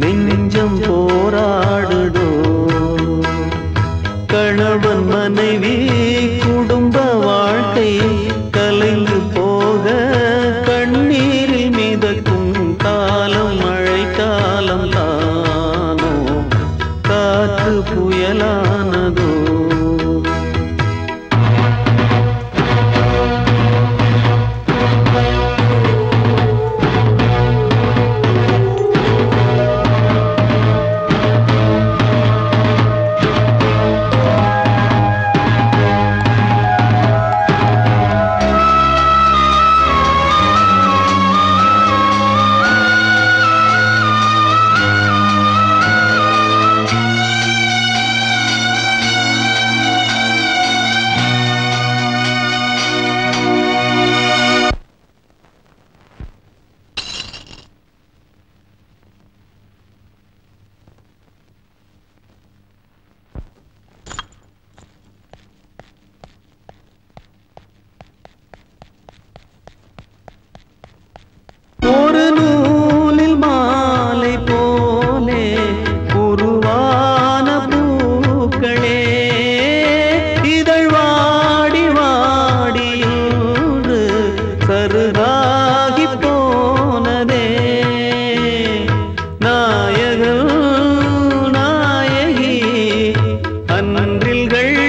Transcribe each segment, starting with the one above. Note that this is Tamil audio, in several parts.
நெஞ்சம் போராடுதோ கணவன் மனைவி குடும்ப வாழ்க்கை கலைந்து போக கண்ணீரில் மிதக்கும் காலம் மழை காலம் தானோ காற்று புயலானதோ ஒரு நூலில் மாலை போலே உருவான பூக்களே இதழ் வாடி வாடி இன்று கருதாகி போனதே நாயகன் நாயகி அன்றில்கள்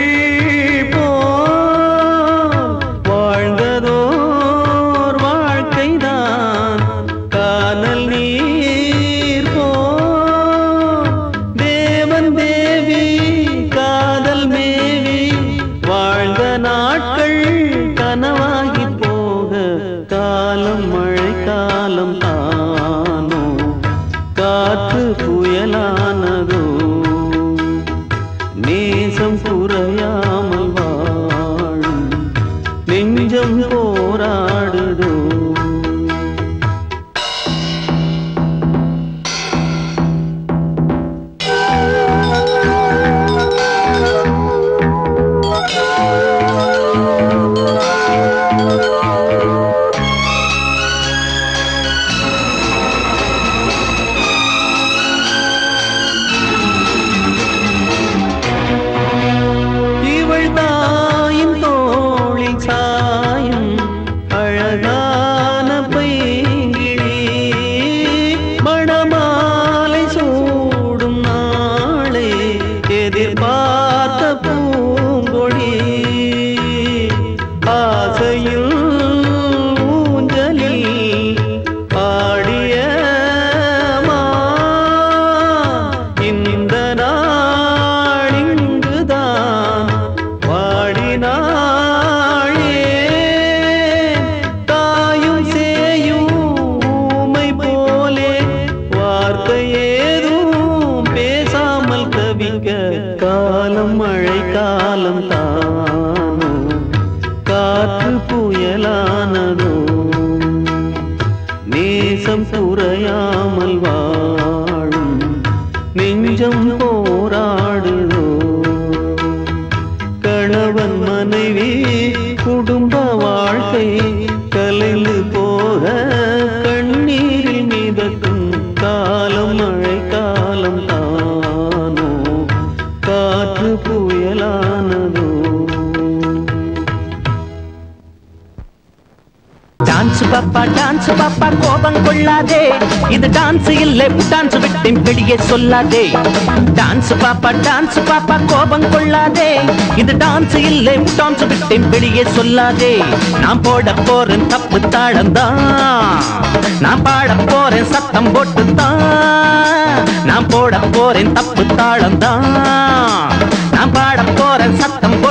போல் வாழ்ந்ததோர் வாழ்க்கைதான் கானல் நீர் போல் தேவன் தேவி காதல் மேவி வாழ்ந்த நாட்கள் கனவாகி போக காலம் மழை காலம் தானோ காற்று புயலானதோ நேசம் குறையாமல் வாழும் நெஞ்சம் போராடுதோ இவள் தாயின் தோளில் சாயும் அழகான பைங்கிழி மணமாலை சூடும் நாளை எதிர்பார்த்த பூங்கொடி ஆசையில் ஊஞ்சலில் ஆடிய மா இந்த நாளிங்குதான் வாடினாளே தாயும் சேயும் ஊமை போலே வார்த்தை ஏதும் பேசாமல் தவிக்க காலம் மழை காலம் தானோ காற்று புயலானதோ நேசம் குறையாமல் வாழும் நெஞ்சம் போராடுதோ கணவன் மனைவி குடும்ப வாழ்க்கை கலைந்து போக கண்ணீரில் மிதக்கும் காலம் மழை காலம் தானோ காற்று புயலானதோ டான்ஸ் பாப்பா டான்ஸ் பாப்பா கோபம் கொள்ளாதே இது டான்ஸ் இல்லை டான்ஸ் விட்டு வெளியே சொல்லாதே டான்ஸ் பாப்பா டான்ஸ் பாப்பா கோபம் கொள்ளாதே இது டான்ஸ் இல்லை டான்ஸ் விட்டு வெளியே சொல்லாதே நான் போட போறேன் தப்பு தாளம்தான் நான் பாட போறேன் சத்தம் போட்டு தான் நான் போட போறேன் தப்பு தாளம்தான் நான் பாட போறேன் சத்தம்